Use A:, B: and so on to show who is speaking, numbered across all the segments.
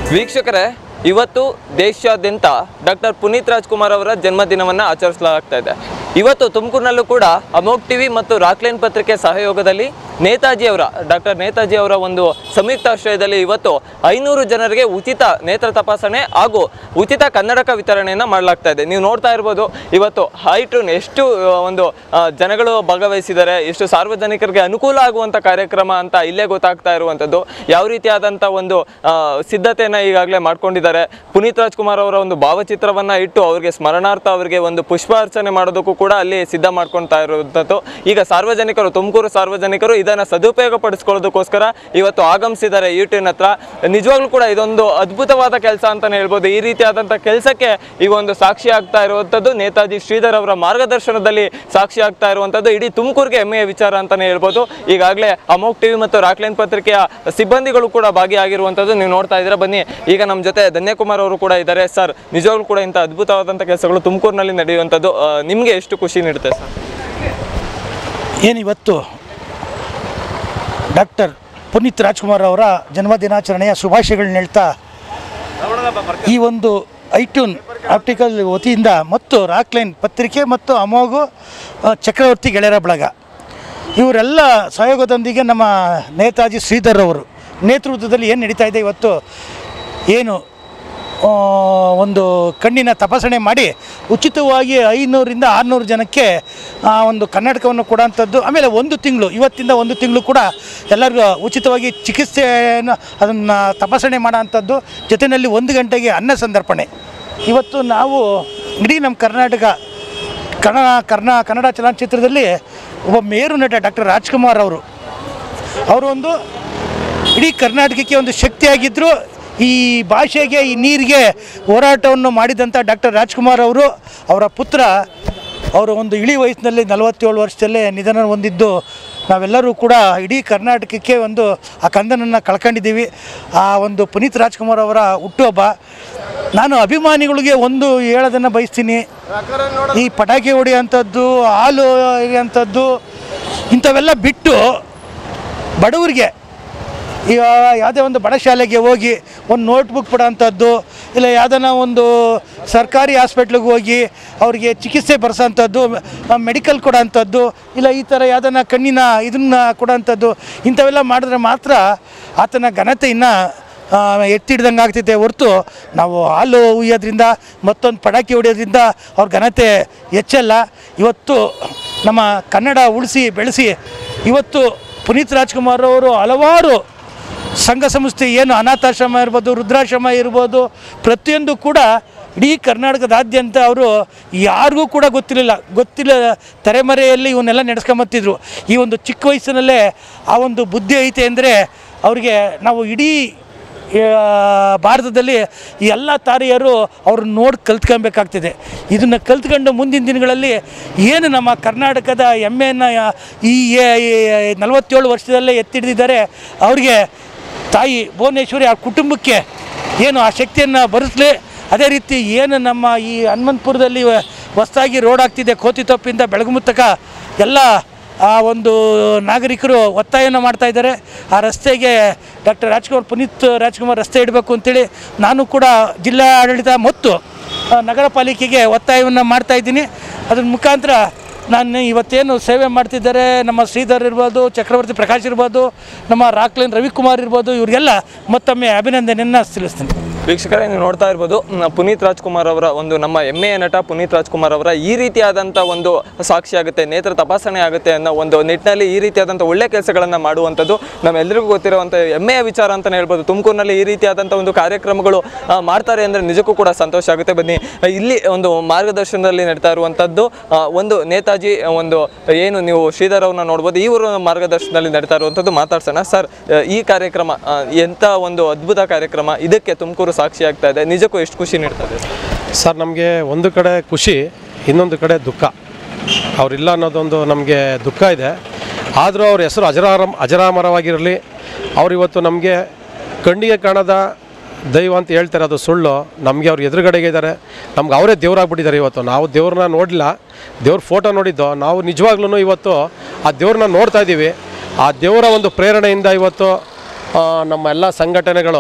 A: ವೀಕ್ಷಕರೇ ಇವತ್ತು ದೇಶಾದ್ಯಂತ ಡಾಕ್ಟರ್ ಪುನೀತ್ ರಾಜ್ಕುಮಾರ್ ಅವರ ಜನ್ಮದಿನವನ್ನು ಆಚರಿಸಲಾಗ್ತಾ ಇದೆ ಇವತ್ತು ತುಮಕೂರಿನಲ್ಲೂ ಕೂಡ ಅಮೋಕ್ ಟಿವಿ ಮತ್ತು ರಾಕ್ಲೈನ್ ಪತ್ರಿಕೆ ಸಹಯೋಗದಲ್ಲಿ ನೇತಾಜಿ ಅವರ ಡಾಕ್ಟರ್ ನೇತಾಜಿ ಅವರ ಒಂದು ಸಂಯುಕ್ತಾಶ್ರಯದಲ್ಲಿ ಇವತ್ತು ಐನೂರು ಜನರಿಗೆ ಉಚಿತ ನೇತ್ರ ತಪಾಸಣೆ ಹಾಗೂ ಉಚಿತ ಕನ್ನಡಕ ವಿತರಣೆಯನ್ನು ಮಾಡಲಾಗ್ತಾ ಇದೆ ನೀವು ನೋಡ್ತಾ ಇರ್ಬೋದು ಇವತ್ತು ಹೈಟು ಎಷ್ಟು ಆ, ಒಂದು ಆ, ಜನಗಳು ಭಾಗವಹಿಸಿದ್ದಾರೆ ಎಷ್ಟು ಸಾರ್ವಜನಿಕರಿಗೆ ಅನುಕೂಲ ಆಗುವಂಥ ಕಾರ್ಯಕ್ರಮ ಅಂತ ಇಲ್ಲೇ ಗೊತ್ತಾಗ್ತಾ ಇರುವಂಥದ್ದು ಯಾವ ರೀತಿಯಾದಂಥ ಒಂದು ಆ, ಸಿದ್ಧತೆಯನ್ನು ಈಗಾಗಲೇ ಮಾಡ್ಕೊಂಡಿದ್ದಾರೆ ಪುನೀತ್ ರಾಜ್ಕುಮಾರ್ ಅವರ ಒಂದು ಭಾವಚಿತ್ರವನ್ನ ಇಟ್ಟು ಅವರಿಗೆ ಸ್ಮರಣಾರ್ಥ ಅವರಿಗೆ ಒಂದು ಪುಷ್ಪಾರ್ಚನೆ ಮಾಡೋದಕ್ಕೂ ಕೂಡ ಅಲ್ಲಿ ಸಿದ್ಧ ಮಾಡ್ಕೊಳ್ತಾ ಇರುವಂಥದ್ದು ಈಗ ಸಾರ್ವಜನಿಕರು ತುಮಕೂರು ಸಾರ್ವಜನಿಕರು ಇದನ್ನ ಸದುಪಯೋಗ ಪಡಿಸ್ಕೊಳ್ಳೋದಕ್ಕೋಸ್ಕರ ಇವತ್ತು ಆಗಮಿಸಿದ್ದಾರೆ ಯೂಟ್ಯೂನ್ ಹತ್ರ ನಿಜವಾಗ್ಲೂ ಕೂಡ ಇದೊಂದು ಅದ್ಭುತವಾದ ಕೆಲಸ ಅಂತಾನೆ ಹೇಳ್ಬೋದು ಈ ರೀತಿಯಾದಂಥ ಕೆಲಸಕ್ಕೆ ಈ ಒಂದು ಸಾಕ್ಷಿ ಆಗ್ತಾ ಇರುವಂಥದ್ದು ನೇತಾಜಿ ಶ್ರೀಧರ್ ಅವರ ಮಾರ್ಗದರ್ಶನದಲ್ಲಿ ಸಾಕ್ಷಿ ಆಗ್ತಾ ಇರುವಂಥದ್ದು ಇಡೀ ತುಮಕೂರಿಗೆ ಹೆಮ್ಮೆಯ ವಿಚಾರ ಅಂತಾನೆ ಹೇಳ್ಬೋದು ಈಗಾಗಲೇ ಅಮೋಕ್ ಟಿವಿ ಮತ್ತು ರಾಕ್ಲೈನ್ ಪತ್ರಿಕೆಯ ಸಿಬ್ಬಂದಿಗಳು ಕೂಡ ಭಾಗಿಯಾಗಿರುವಂಥದ್ದು ನೀವು ನೋಡ್ತಾ ಇದ್ರೆ ಬನ್ನಿ ಈಗ ನಮ್ಮ ಜೊತೆ ಧನ್ಯಕುಮಾರ್ ಅವರು ಕೂಡ ಇದ್ದಾರೆ ಸರ್ ನಿಜವಾಗ್ಲೂ ಕೂಡ ಇಂಥ ಅದ್ಭುತವಾದಂಥ ಕೆಲಸಗಳು ತುಮಕೂರಿನಲ್ಲಿ ನಡೆಯುವಂಥದ್ದು ಆ, ನಿಮ್ಗೆ ಎಷ್ಟು ಖುಷಿ ನೀಡುತ್ತೆ ಸರ್
B: ಏನಿವತ್ತು ಡಾಕ್ಟರ್ ಪುನೀತ್ ರಾಜ್ಕುಮಾರ್ ಅವರ ಜನ್ಮದಿನಾಚರಣೆಯ ಶುಭಾಶಯಗಳನ್ನ ಹೇಳ್ತಾ ಈ ಒಂದು ಐಟ್ಯೂನ್ ಆಪ್ಟಿಕಲ್ ವತಿಯಿಂದ ಮತ್ತು ರಾಕ್ಲೈನ್ ಪತ್ರಿಕೆ ಮತ್ತು ಅಮೋಘು ಆ, ಚಕ್ರವರ್ತಿ ಗೆಳೆಯರ ಬಳಗ ಇವರೆಲ್ಲ ಸಹಯೋಗದೊಂದಿಗೆ ನಮ್ಮ ನೇತಾಜಿ ಶ್ರೀಧರ್ ಅವರು ನೇತೃತ್ವದಲ್ಲಿ ಏನು ನಡೀತಾ ಇದೆ ಇವತ್ತು ಏನು ಆ, ಒಂದು ಕಣ್ಣಿನ ತಪಾಸಣೆ ಮಾಡಿ ಉಚಿತವಾಗಿ ಐನೂರಿಂದ ಆರುನೂರು ಜನಕ್ಕೆ ಆ, ಒಂದು ಕನ್ನಡಕವನ್ನು ಕೊಡೋಂಥದ್ದು ಆಮೇಲೆ ಒಂದು ತಿಂಗಳು ಇವತ್ತಿಂದ ಒಂದು ತಿಂಗಳು ಕೂಡ ಎಲ್ಲರಿಗೂ ಉಚಿತವಾಗಿ ಚಿಕಿತ್ಸೆಯನ್ನು ಅದನ್ನು ತಪಾಸಣೆ ಮಾಡೋಂಥದ್ದು ಜೊತೆಯಲ್ಲಿ ಒಂದು ಗಂಟೆಗೆ ಅನ್ನ ಸಂದರ್ಪಣೆ ಇವತ್ತು ನಾವು ಇಡೀ ನಮ್ಮ ಕರ್ನಾಟಕ ಕನ್ನಡ ಕರ್ನಾ ಕನ್ನಡ ಚಲನಚಿತ್ರದಲ್ಲಿ ಒಬ್ಬ ಮೇರು ನಟ ಡಾಕ್ಟರ್ ರಾಜ್ಕುಮಾರ್ ಅವರು ಅವರು ಒಂದು ಇಡೀ ಕರ್ನಾಟಕಕ್ಕೆ ಒಂದು ಶಕ್ತಿಯಾಗಿದ್ದರು ಈ ಭಾಷೆಗೆ ಈ ನೀರಿಗೆ ಹೋರಾಟವನ್ನು ಮಾಡಿದಂಥ ಡಾಕ್ಟರ್ ರಾಜ್ಕುಮಾರ್ ಅವರು ಅವರ ಪುತ್ರ ಅವರು ಒಂದು ಇಳಿ ವಯಸ್ಸಿನಲ್ಲಿ ನಲವತ್ತೇಳು ವರ್ಷದಲ್ಲೇ ನಿಧನ ಹೊಂದಿದ್ದು ನಾವೆಲ್ಲರೂ ಕೂಡ ಇಡೀ ಕರ್ನಾಟಕಕ್ಕೆ ಒಂದು ಆ ಕಂದನನ್ನು ಕಳ್ಕೊಂಡಿದ್ದೀವಿ ಆ ಒಂದು ಪುನೀತ್ ರಾಜ್ಕುಮಾರ್ ಅವರ ಹುಟ್ಟುಹಬ್ಬ ನಾನು ಅಭಿಮಾನಿಗಳಿಗೆ ಒಂದು ಹೇಳೋದನ್ನು ಬಯಸ್ತೀನಿ ಈ ಪಟಾಕಿ ಹೊಡೆಯೋಂಥದ್ದು ಹಾಲು ಹಿಡಿಯೋಂಥದ್ದು ಇಂಥವೆಲ್ಲ ಬಿಟ್ಟು ಬಡವರಿಗೆ ಈಗ ಯಾವುದೇ ಒಂದು ಬಡ ಶಾಲೆಗೆ ಹೋಗಿ ಒಂದು ನೋಟ್ಬುಕ್ ಕೊಡೋಂಥದ್ದು ಇಲ್ಲ ಯಾವುದನ್ನ ಒಂದು ಸರ್ಕಾರಿ ಹಾಸ್ಪಿಟ್ಲಿಗೆ ಹೋಗಿ ಅವರಿಗೆ ಚಿಕಿತ್ಸೆ ಬರ್ಸೋಂಥದ್ದು ಮೆಡಿಕಲ್ ಕೊಡೋಂಥದ್ದು ಇಲ್ಲ ಈ ಥರ ಯಾವುದನ್ನ ಕಣ್ಣಿನ ಇದನ್ನ ಕೊಡೋಂಥದ್ದು ಇಂಥವೆಲ್ಲ ಮಾಡಿದ್ರೆ ಮಾತ್ರ ಆತನ ಘನತೆಯನ್ನು ಎತ್ತಿಡ್ದಂಗೆ ಆಗ್ತೈತೆ ಹೊರತು ನಾವು ಹಾಲು ಉಯ್ಯೋದ್ರಿಂದ ಮತ್ತೊಂದು ಪಟಾಕಿ ಹೊಡೆಯೋದ್ರಿಂದ ಅವ್ರ ಘನತೆ ಹೆಚ್ಚಲ್ಲ ಇವತ್ತು ನಮ್ಮ ಕನ್ನಡ ಉಳಿಸಿ ಬೆಳೆಸಿ ಇವತ್ತು ಪುನೀತ್ ರಾಜ್ಕುಮಾರ್ ಅವರು ಹಲವಾರು ಸಂಘ ಸಂಸ್ಥೆ ಏನು ಅನಾಥಾಶ್ರಮ ಇರ್ಬೋದು ವೃದ್ಧಾಶ್ರಮ ಇರ್ಬೋದು ಪ್ರತಿಯೊಂದು ಕೂಡ ಇಡೀ ಕರ್ನಾಟಕದಾದ್ಯಂತ ಅವರು ಯಾರಿಗೂ ಕೂಡ ಗೊತ್ತಿರಲಿಲ್ಲ ಗೊತ್ತಿಲ್ಲ ತೆರೆಮರೆಯಲ್ಲಿ ಇವನ್ನೆಲ್ಲ ನಡೆಸ್ಕೊಂಬತ್ತಿದ್ರು ಈ ಒಂದು ಚಿಕ್ಕ ವಯಸ್ಸಿನಲ್ಲೇ ಆ ಒಂದು ಬುದ್ಧಿ ಐತೆ ಅಂದರೆ ಅವ್ರಿಗೆ ನಾವು ಇಡೀ ಆ, ಭಾರತದಲ್ಲಿ ಈ ಎಲ್ಲ ತಾರೆಯರು ಅವ್ರನ್ನ ನೋಡಿ ಕಲ್ತ್ಕೊಬೇಕಾಗ್ತಿದೆ ಇದನ್ನು ಕಲ್ತ್ಕೊಂಡು ಮುಂದಿನ ದಿನಗಳಲ್ಲಿ ಏನು ನಮ್ಮ ಕರ್ನಾಟಕದ ಹೆಮ್ಮೆಯನ್ನು ಈ ನಲವತ್ತೇಳು ವರ್ಷದಲ್ಲೇ ಎತ್ತಿಡಿದಿದ್ದಾರೆ ಅವ್ರಿಗೆ ತಾಯಿ ಭುವನೇಶ್ವರಿ ಆ ಕುಟುಂಬಕ್ಕೆ ಏನು ಆ ಶಕ್ತಿಯನ್ನು ಬರೆಸಲಿ ಅದೇ ರೀತಿ ಏನು ನಮ್ಮ ಈ ಹನುಮಂತಪುರದಲ್ಲಿ ಹೊಸದಾಗಿ ರೋಡ್ ಆಗ್ತಿದೆ ಕೋತಿತೊಪ್ಪಿಂದ ಬೆಳಗುಮುತ್ತಕ ಎಲ್ಲ ಆ ಒಂದು ನಾಗರಿಕರು ಒತ್ತಾಯನ ಮಾಡ್ತಾ ಇದ್ದಾರೆ ಆ ರಸ್ತೆಗೆ ಡಾಕ್ಟರ್ ರಾಜ್ಕುಮಾರ್ ಪುನೀತ್ ರಾಜ್ಕುಮಾರ್ ರಸ್ತೆ ಇಡಬೇಕು ಅಂತೇಳಿ ನಾನು ಕೂಡ ಜಿಲ್ಲಾ ಆಡಳಿತ ಮತ್ತು ಆ, ನಗರ ಪಾಲಿಕೆಗೆ ಒತ್ತಾಯವನ್ನು ಮಾಡ್ತಾ ಇದ್ದೀನಿ ಅದ್ರ ಮುಖಾಂತರ ನಾನು ಇವತ್ತೇನು ಸೇವೆ ಮಾಡ್ತಿದ್ದಾರೆ ನಮ್ಮ ಶ್ರೀಧರ್ ಇರ್ಬೋದು ಚಕ್ರವರ್ತಿ ಪ್ರಕಾಶ್ ಇರ್ಬೋದು ನಮ್ಮ ರಾಕ್ಲೈನ್ ರವಿಕುಮಾರ್ ಇರ್ಬೋದು ಇವರಿಗೆಲ್ಲ ಮತ್ತೊಮ್ಮೆ ಅಭಿನಂದನೆಯನ್ನು ಸಲ್ಲಿಸ್ತೀನಿ
A: ವೀಕ್ಷಕರೇ ನೀವು ನೋಡ್ತಾ ಇರ್ಬೋದು ಮ್, ಪುನೀತ್ ರಾಜ್ಕುಮಾರ್ ಅವರ ಒಂದು ನಮ್ಮ ಹೆಮ್ಮೆಯ ನಟ ಪುನೀತ್ ರಾಜ್ಕುಮಾರ್ ಅವರ ಈ ರೀತಿಯಾದಂಥ ಒಂದು ಸಾಕ್ಷಿ ಆಗುತ್ತೆ ನೇತ್ರ ತಪಾಸಣೆ ಆಗುತ್ತೆ ಅನ್ನೋ ಒಂದು ನಿಟ್ಟಿನಲ್ಲಿ ಈ ರೀತಿಯಾದಂಥ ಒಳ್ಳೆ ಕೆಲಸಗಳನ್ನು ಮಾಡುವಂಥದ್ದು ನಮ್ಮೆಲ್ಲರಿಗೂ ಗೊತ್ತಿರುವಂಥ ಹೆಮ್ಮೆಯ ವಿಚಾರ ಅಂತಲೇ ಹೇಳ್ಬೋದು ತುಮಕೂರಿನಲ್ಲಿ ಈ ರೀತಿಯಾದಂಥ ಒಂದು ಕಾರ್ಯಕ್ರಮಗಳು ಆ, ಮಾಡ್ತಾರೆ ಅಂದರೆ ನಿಜಕ್ಕೂ ಕೂಡ ಸಂತೋಷ ಆಗುತ್ತೆ ಬನ್ನಿ ಆ, ಇಲ್ಲಿ ಒಂದು ಮಾರ್ಗದರ್ಶನದಲ್ಲಿ ನಡೀತಾ ಇರುವಂಥದ್ದು ಆ, ಒಂದು ನೇತಾಜಿ ಆ, ಒಂದು ಏನು ನೀವು ಶ್ರೀಧರ್ ಅವ್ರನ್ನ ನೋಡ್ಬೋದು ಇವರು ಮಾರ್ಗದರ್ಶನದಲ್ಲಿ ನಡೀತಾ ಇರುವಂಥದ್ದು ಮಾತಾಡ್ಸೋಣ ಸರ್ ಆ, ಈ ಕಾರ್ಯಕ್ರಮ ಆ, ಎಂಥ ಒಂದು ಅದ್ಭುತ ಕಾರ್ಯಕ್ರಮ ಇದಕ್ಕೆ ತುಮಕೂರು ಸಾಕ್ಷಿ ಆಗ್ತಾ ಇದೆ ನಿಜಕ್ಕೂ ಎಷ್ಟು ಖುಷಿ ನೀಡ್ತದೆ
C: ಸರ್ ನಮಗೆ ಒಂದು ಕಡೆ ಖುಷಿ ಇನ್ನೊಂದು ಕಡೆ ದುಃಖ ಅವರಿಲ್ಲ ಅನ್ನೋದೊಂದು ನಮಗೆ ದುಃಖ ಇದೆ ಆದರೂ ಅವ್ರ ಹೆಸರು ಅಜರಾರಂ ಅಜರಾಮರವಾಗಿರಲಿ ಅವ್ರು ಇವತ್ತು ನಮಗೆ ಕಣ್ಣಿಗೆ ಕಾಣದ ದೈವ ಅಂತ ಹೇಳ್ತಾರೆ ಅದು ಸುಳ್ಳು ನಮಗೆ ಅವ್ರು ಎದುರುಗಡೆಗೆ ಇದ್ದಾರೆ ನಮ್ಗೆ ಅವರೇ ದೇವರಾಗ್ಬಿಟ್ಟಿದ್ದಾರೆ ಇವತ್ತು ನಾವು ದೇವ್ರನ್ನ ನೋಡಲಿಲ್ಲ ದೇವ್ರ ಫೋಟೋ ನೋಡಿದ್ದು ನಾವು ನಿಜವಾಗ್ಲೂ ಇವತ್ತು ಆ ದೇವ್ರನ್ನ ನೋಡ್ತಾ ಇದ್ದೀವಿ ಆ ದೇವರ ಒಂದು ಪ್ರೇರಣೆಯಿಂದ ಇವತ್ತು ಆ, ನಮ್ಮ ಎಲ್ಲ ಸಂಘಟನೆಗಳು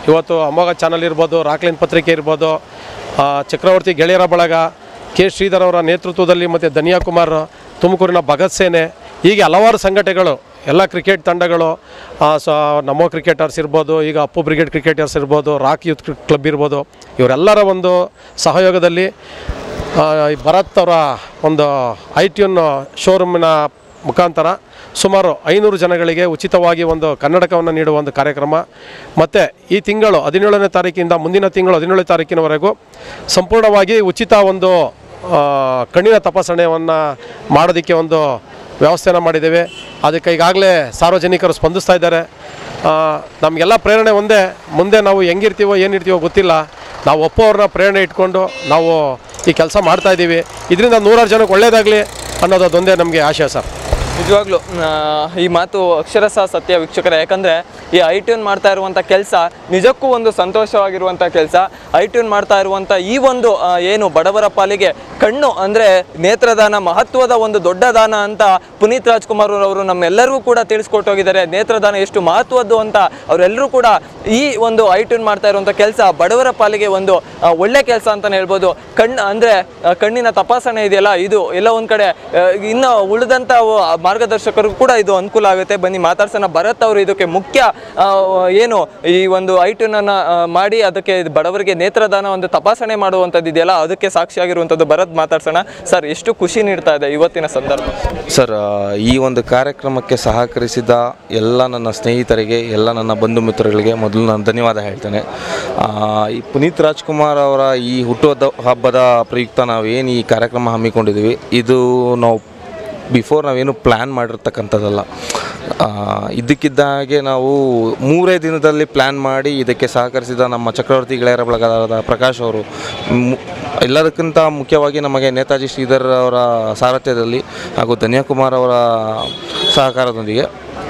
C: ಇವತ್ತು ಅಮೋಘ ಚಾನಲ್ ಇರ್ಬೋದು ರಾಕ್ಲೈನ್ ಪತ್ರಿಕೆ ಇರ್ಬೋದು ಆ, ಚಕ್ರವರ್ತಿ ಗೆಳೆಯರ ಬಳಗ ಕೆ ಶ್ರೀಧರ್ ಅವರ ನೇತೃತ್ವದಲ್ಲಿ ಮತ್ತು ಧನಿಯಾ ಕುಮಾರ್ ತುಮಕೂರಿನ ಭಗತ್ ಸೇನೆ ಹೀಗೆ ಹಲವಾರು ಸಂಘಟನೆಗಳು ಎಲ್ಲ ಕ್ರಿಕೆಟ್ ತಂಡಗಳು ಆ, ಸ ನಮೋ ಕ್ರಿಕೆಟರ್ಸ್ ಇರ್ಬೋದು ಈಗ ಅಪ್ಪು ಬ್ರಿಗೇಡ್ ಕ್ರಿಕೆಟರ್ಸ್ ಇರ್ಬೋದು ರಾಕ್ ಯೂತ್ ಕ್ರಿ- ಕ್ಲಬ್ ಇರ್ಬೋದು ಇವರೆಲ್ಲರ ಒಂದು ಸಹಯೋಗದಲ್ಲಿ ಆ, ಈ ಭರತ್ ಅವರ ಒಂದು ಐಟ್ಯೂನ್ ಶೋರೂಮಿನ ಮುಖಾಂತರ ಸುಮಾರು ಐನೂರು ಜನಗಳಿಗೆ ಉಚಿತವಾಗಿ ಒಂದು ಕನ್ನಡಕವನ್ನು ನೀಡುವ ಒಂದು ಕಾರ್ಯಕ್ರಮ ಮತ್ತು ಈ ತಿಂಗಳು ಹದಿನೇಳನೇ ತಾರೀಕಿಂದ ಮುಂದಿನ ತಿಂಗಳು ಹದಿನೇಳನೇ ತಾರೀಕಿನವರೆಗೂ ಸಂಪೂರ್ಣವಾಗಿ ಉಚಿತ ಒಂದು ಆ, ಕಣ್ಣಿನ ತಪಾಸಣೆಯನ್ನು ಮಾಡೋದಕ್ಕೆ ಒಂದು ವ್ಯವಸ್ಥೆನ ಮಾಡಿದ್ದೇವೆ ಅದಕ್ಕೆ ಈಗಾಗಲೇ ಸಾರ್ವಜನಿಕರು ಸ್ಪಂದಿಸ್ತಾ ಇದ್ದಾರೆ ಆ, ನಮಗೆಲ್ಲ ಪ್ರೇರಣೆ ಒಂದೇ ಮುಂದೆ ನಾವು ಹೆಂಗಿರ್ತೀವೋ ಏನಿರ್ತೀವೋ ಗೊತ್ತಿಲ್ಲ ನಾವು ಒಪ್ಪೋವ್ರನ್ನ ಪ್ರೇರಣೆ ಇಟ್ಕೊಂಡು ನಾವು ಈ ಕೆಲಸ ಮಾಡ್ತಾ ಇದ್ದೀವಿ ಇದರಿಂದ ನೂರಾರು ಜನಕ್ಕೆ ಒಳ್ಳೆಯದಾಗಲಿ ಅನ್ನೋದು ಅದೊಂದೇ ನಮಗೆ ಆಶಯ ಸರ್
A: ನಿಜವಾಗ್ಲೂ ಆ, ಈ ಮಾತು ಅಕ್ಷರಶಃ ಸತ್ಯ ವೀಕ್ಷಕರೇ ಯಾಕಂದ್ರೆ ಈ ಐಟ್ಯೂನ್ ಮಾಡ್ತಾ ಇರುವಂಥ ಕೆಲಸ ನಿಜಕ್ಕೂ ಒಂದು ಸಂತೋಷವಾಗಿರುವಂಥ ಕೆಲಸ ಐಟ್ಯೂನ್ ಮಾಡ್ತಾ ಇರುವಂಥ ಈ ಒಂದು ಆ, ಏನು ಬಡವರ ಪಾಲಿಗೆ ಕಣ್ಣು ಅಂದರೆ ನೇತ್ರದಾನ ಮಹತ್ವದ ಒಂದು ದೊಡ್ಡ ದಾನ ಅಂತ ಪುನೀತ್ ರಾಜ್ಕುಮಾರ್ ಅವರು ನಮ್ಮೆಲ್ಲರಿಗೂ ಕೂಡ ತಿಳಿಸ್ಕೊಟ್ಟು ಹೋಗಿದ್ದಾರೆ ನೇತ್ರದಾನ ಎಷ್ಟು ಮಹತ್ವದ್ದು ಅಂತ ಅವರೆಲ್ಲರೂ ಕೂಡ ಈ ಒಂದು ಐಟ್ಯೂನ್ ಮಾಡ್ತಾ ಇರುವಂಥ ಕೆಲಸ ಬಡವರ ಪಾಲಿಗೆ ಒಂದು ಆ, ಒಳ್ಳೆ ಕೆಲಸ ಅಂತಲೇ ಹೇಳ್ಬೋದು ಕಣ್ಣು ಅಂದರೆ ಕಣ್ಣಿನ ತಪಾಸಣೆ ಇದೆಯಲ್ಲ ಇದು ಎಲ್ಲ ಒಂದು ಕಡೆ ಆ, ಇನ್ನು ಉಳಿದಂಥ ಮಾರ್ಗದರ್ಶಕರಿಗೂ ಕೂಡ ಇದು ಅನುಕೂಲ ಆಗುತ್ತೆ ಬನ್ನಿ ಮಾತಾಡ್ಸೋಣ ಭರತ್ ಅವರು ಇದಕ್ಕೆ ಮುಖ್ಯ ಆ, ಏನು ಈ ಒಂದು ಐಟ್ಯೂನನ್ನು ಮಾಡಿ ಅದಕ್ಕೆ ಬಡವರಿಗೆ ನೇತ್ರದಾನ ಒಂದು ತಪಾಸಣೆ ಮಾಡುವಂಥದ್ದು ಇದೆಯಲ್ಲ ಅದಕ್ಕೆ ಸಾಕ್ಷಿಯಾಗಿರುವಂಥದ್ದು ಭರತ್ ಮಾತಾಡ್ಸೋಣ ಸರ್ ಎಷ್ಟು ಖುಷಿ ನೀಡ್ತಾ ಇದೆ ಇವತ್ತಿನ ಸಂದರ್ಭ
D: ಸರ್ ಆ, ಈ ಒಂದು ಕಾರ್ಯಕ್ರಮಕ್ಕೆ ಸಹಕರಿಸಿದ ಎಲ್ಲ ನನ್ನ ಸ್ನೇಹಿತರಿಗೆ ಎಲ್ಲ ನನ್ನ ಬಂಧು ಮಿತ್ರಗಳಿಗೆ ಮೊದಲು ನಾನು ಧನ್ಯವಾದ ಹೇಳ್ತೇನೆ ಆ, ಈ ಪುನೀತ್ ರಾಜ್ಕುಮಾರ್ ಅವರ ಈ ಹುಟ್ಟುಹಬ್ಬದ ಹಬ್ಬದ ಪ್ರಯುಕ್ತ ನಾವೇನು ಈ ಕಾರ್ಯಕ್ರಮ ಹಮ್ಮಿಕೊಂಡಿದ್ದೀವಿ ಇದು ನಾವು ಬಿಫೋರ್ ನಾವೇನು ಪ್ಲ್ಯಾನ್ ಮಾಡಿರ್ತಕ್ಕಂಥದ್ದಲ್ಲ ಆ, ಇದ್ದಕ್ಕಿದ್ದ ಹಾಗೆ ನಾವು ಮೂರೇ ದಿನದಲ್ಲಿ ಪ್ಲ್ಯಾನ್ ಮಾಡಿ ಇದಕ್ಕೆ ಸಹಕರಿಸಿದ ನಮ್ಮ ಚಕ್ರವರ್ತಿ ಗೆಳೆಯರ ಬಳಗದ ಪ್ರಕಾಶ್ ಅವರು ಮು- ಎಲ್ಲದಕ್ಕಿಂತ ಮುಖ್ಯವಾಗಿ ನಮಗೆ ನೇತಾಜಿ ಶ್ರೀಧರ್ ಅವರ ಸಾರಥ್ಯದಲ್ಲಿ ಹಾಗೂ ಧನ್ಯಕುಮಾರ್ ಅವರ ಸಹಕಾರದೊಂದಿಗೆ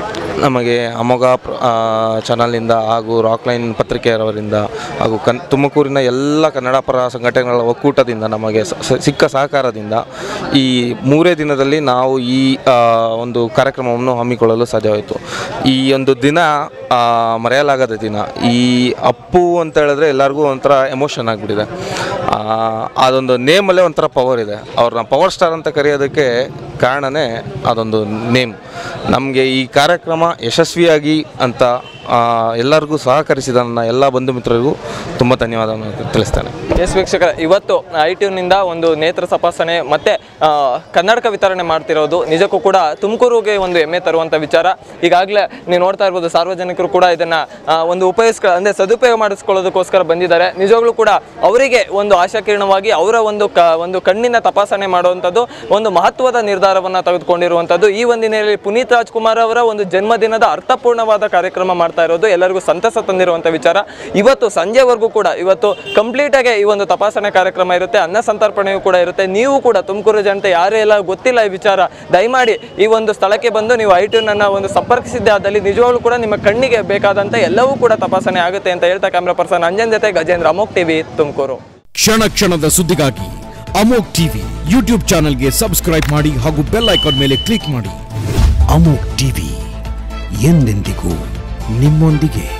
D: ನಮಗೆ ಅಮೋಘ ಪ್ರ- ಆ, ಚಾನಲ್ನಿಂದ ಹಾಗೂ ರಾಕ್ಲೈನ್ ಪತ್ರಿಕೆಯವರಿಂದ ಹಾಗೂ ಕನ್ ತುಮಕೂರಿನ ಎಲ್ಲ ಕನ್ನಡ ಪರ ಸಂಘಟನೆಗಳ ಒಕ್ಕೂಟದಿಂದ ನಮಗೆ ಸ- ಸ- ಸಿಕ್ಕ ಸಹಕಾರದಿಂದ ಈ ಮೂರೇ ದಿನದಲ್ಲಿ ನಾವು ಈ ಆ, ಒಂದು ಕಾರ್ಯಕ್ರಮವನ್ನು ಹಮ್ಮಿಕೊಳ್ಳಲು ಸಾಧ್ಯವಾಯಿತು ಈ ಒಂದು ದಿನ ಆ, ಮರೆಯಲಾಗದ ದಿನ ಈ ಅಪ್ಪು ಅಂತ ಹೇಳಿದ್ರೆ ಎಲ್ಲರಿಗೂ ಒಂಥರ ಎಮೋಷನ್ ಆಗಿಬಿಟ್ಟಿದೆ ಆ, ಅದೊಂದು ನೇಮಲ್ಲೇ ಒಂಥರ ಪವರ್ ಇದೆ ಅವ್ರನ್ನ ಪವರ್ ಸ್ಟಾರ್ ಅಂತ ಕರೆಯೋದಕ್ಕೆ ಕಾರಣನೇ ಅದೊಂದು ನೇಮ್ ನಮಗೆ ಈ ಕಾರ್ಯಕ್ರಮ ಯಶಸ್ವಿಯಾಗಿ ಅಂತ ಆ, ಎಲ್ಲರಿಗೂ ಸಹಕರಿಸಿದ ನನ್ನ ಎಲ್ಲ ಬಂಧು ಮಿತ್ರರಿಗೂ ತುಂಬ ಧನ್ಯವಾದವನ್ನು ತಿಳಿಸ್ತೇನೆ
A: ಎಸ್ ವೀಕ್ಷಕರ ಇವತ್ತು ಐಟ್ಯೂನಿಂದ ಒಂದು ನೇತ್ರ ತಪಾಸಣೆ ಮತ್ತೆ ಆ, ಕನ್ನಡಕ ವಿತರಣೆ ಮಾಡ್ತಿರೋದು ನಿಜಕ್ಕೂ ಕೂಡ ತುಮಕೂರಿಗೆ ಒಂದು ಹೆಮ್ಮೆ ತರುವಂಥ ವಿಚಾರ ಈಗಾಗಲೇ ನೀವು ನೋಡ್ತಾ ಇರ್ಬೋದು ಸಾರ್ವಜನಿಕರು ಕೂಡ ಇದನ್ನ ಆ, ಒಂದು ಉಪಯೋಗಿಸ್ಕ ಅಂದರೆ ಸದುಪಯೋಗ ಮಾಡಿಸ್ಕೊಳ್ಳೋದಕ್ಕೋಸ್ಕರ ಬಂದಿದ್ದಾರೆ ನಿಜವಾಗ್ಲೂ ಕೂಡ ಅವರಿಗೆ ಒಂದು ಆಶಾಕಿರಣವಾಗಿ ಅವರ ಒಂದು ಕ ಒಂದು ಕಣ್ಣಿನ ತಪಾಸಣೆ ಮಾಡುವಂಥದ್ದು ಒಂದು ಮಹತ್ವದ ನಿರ್ಧಾರವನ್ನು ತೆಗೆದುಕೊಂಡಿರುವಂಥದ್ದು ಈ ಒಂದು ಹಿನ್ನೆಲೆಯಲ್ಲಿ ಪುನೀತ್ ರಾಜ್ಕುಮಾರ್ ಅವರ ಒಂದು ಜನ್ಮದಿನದ ಅರ್ಥಪೂರ್ಣವಾದ ಕಾರ್ಯಕ್ರಮ ಮಾಡ್ತಾ ಇರೋದು ಎಲ್ಲರಿಗೂ ಸಂತಸ ತಂದಿರುವಂಥ ವಿಚಾರ ಇವತ್ತು ಸಂಜೆವರೆಗೂ ಕೂಡ ಇವತ್ತು ಕಂಪ್ಲೀಟ್ ಆಗಿ ಈ ಒಂದು ತಪಾಸಣೆ ಕಾರ್ಯಕ್ರಮ ಇರುತ್ತೆ ಅನ್ನ ಸಂತರ್ಪಣೆಯೂ ಕೂಡ ಇರುತ್ತೆ ನೀವು ಕೂಡ ತುಮಕೂರು ಜನತೆ ಯಾರೇ ಎಲ್ಲ ಗೊತ್ತಿಲ್ಲ ಈ ವಿಚಾರ ದಯಮಾಡಿ ಈ ಒಂದು ಸ್ಥಳಕ್ಕೆ ಬಂದು ನೀವು ಐಟ್ಯೂನ್ ಅನ್ನ ಒಂದು ಸಂಪರ್ಕಿಸಿದ್ದೆ ಆದಲ್ಲಿ ನಿಜವಾಗ್ಲೂ ಕೂಡ ನಿಮ್ಮ ಕಣ್ಣಿಗೆ ಬೇಕಾದಂತ ಎಲ್ಲವೂ ಕೂಡ ತಪಾಸಣೆ ಆಗುತ್ತೆ ಅಂತ ಹೇಳ್ತಾ ಕ್ಯಾಮ್ರಾ ಪರ್ಸನ್ ಅಂಜನ್ ಜೊತೆ ಗಜೇಂದ್ರ ಅಮೋಕ್ ಟಿವಿ ತುಮಕೂರು
E: ಕ್ಷಣ ಕ್ಷಣದ ಸುದ್ದಿಗಾಗಿ ಅಮೋಕ್ ಟಿವಿ ಯೂಟ್ಯೂಬ್ ಚಾನೆಲ್ಗೆ ಸಬ್ಸ್ಕ್ರೈಬ್ ಮಾಡಿ ಹಾಗೂ ಬೆಲ್ ಐಕಾನ್ ಮೇಲೆ ಕ್ಲಿಕ್ ಮಾಡಿ ಅಮೋಕ್ ಟಿವಿ ಎಂದೆಂದಿಗೂ ನಿಮ್ಮೊಂದಿಗೆ